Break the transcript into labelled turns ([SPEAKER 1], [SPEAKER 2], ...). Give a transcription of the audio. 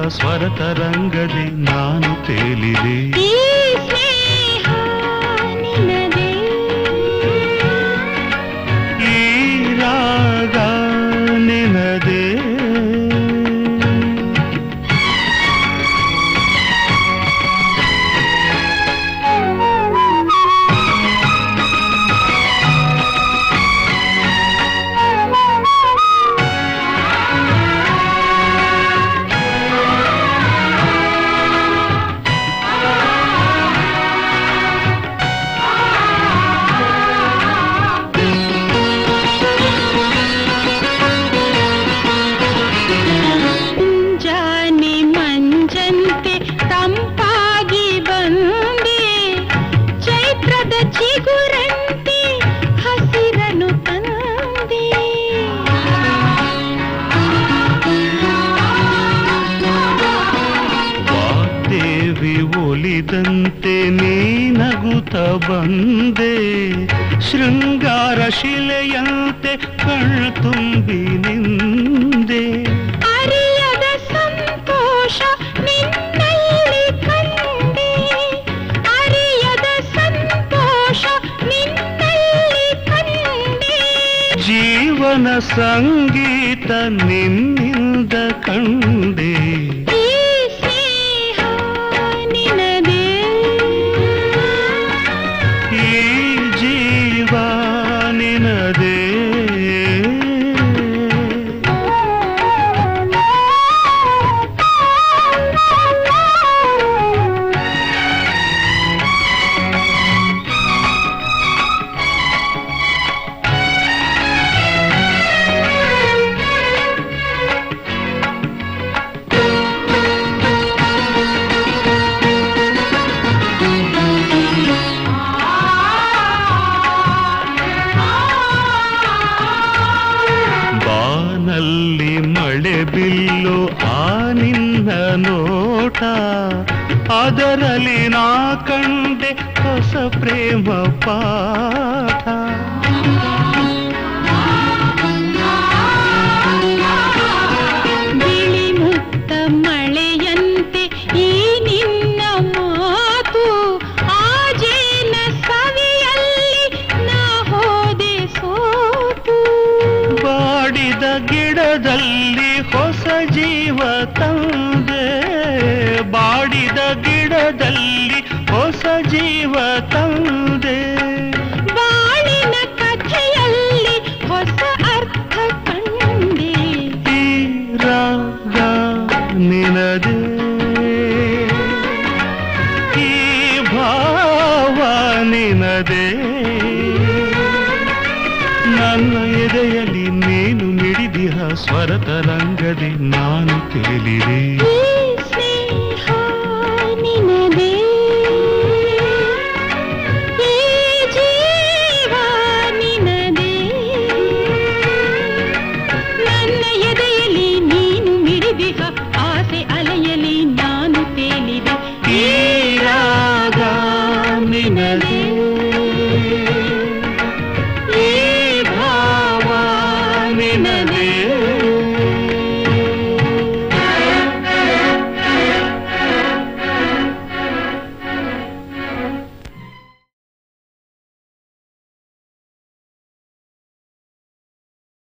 [SPEAKER 1] ಸ್ವರ ತರಂಗದೆ ನಾನು ತೇಲಿದೆ
[SPEAKER 2] ಈ ಸ್ನೇಹ ನಿನ್ನದೇ
[SPEAKER 1] ಈ ರಾಗ ನಿನದೇ
[SPEAKER 2] ಮುಂಜಾನೆ ಮಂಜಂತೆ ತಂಪಾಗಿ ಬಂದೆ ಚೈತ್ರದ ಚಿಗುರಂತೆ ಹಸಿರನು ತಂದೆ
[SPEAKER 1] ವಾಗ್ದೇವಿ ಒಲಿದಂತೆ ನೀ ನಗುತ್ತ ಬಂದೆ ಶೃಂಗಾರ ಶಿಲೆಯಂತೆ ಕಣ್ತುಂಬಿ ನಿಂದೆ
[SPEAKER 2] ಅರಿಯದ ಸಂತೋಷ ನಿನ್ನಲ್ಲಿ ಕಂಡೆ ಅರಿಯದ ಸಂತೋಷ ನಿನ್ನಲ್ಲಿ ಕಂಡೆ
[SPEAKER 1] ಜೀವನ ಸಂಗೀತ ನಿನ್ನಿಂದ ಕಂಡೆ
[SPEAKER 2] ಈ ಸ್ನೇಹ ನಿನದೇ
[SPEAKER 1] ಈ ಜೀವ ನಿನದೇ ಬಾನಲ್ಲಿ ಮಳೆ ಬಿಲ್ಲು ಆ ನಿನ್ನ ನೋಟ ಅದರಲ್ಲಿ ನಾ ಕಂಡೆ ಹೊಸ ಪ್ರೇಮ ಪಾಠ
[SPEAKER 2] ಬಿಳಿ ಮುತ್ತ ಮಳೆಯಂತೆ ಈ ನಿನ್ನ ಮಾತು ಆಜೇನ ಸವಿಯಲ್ಲಿ ನಾ ಹೋದೆ ಸೋತು
[SPEAKER 1] ಬಾಡಿದ ಗಿಡದಲ್ಲಿ ಹೊಸ ಜೀವ ತಂದೆ ಬಾಡಿದ ಗಿಡದಲ್ಲಿ ಹೊಸ ಜೀವ ತಂದೆ
[SPEAKER 2] ಬಾಳಿನ ಕಥೆಯಲ್ಲಿ ಹೊಸ ಅರ್ಥ ಕಂಡೆ
[SPEAKER 1] ಈ ರಾಗ ನಿನದೇ ಈ ಭಾವ ನಿನದೇ ನನ್ನ ಎದೆಯಲ್ಲಿ ನೀನು ಮಿಡಿದಿಹ ಸ್ವರ ತರಂಗದೆ ನಾನು ತೇಲಿದೆ
[SPEAKER 2] ಈ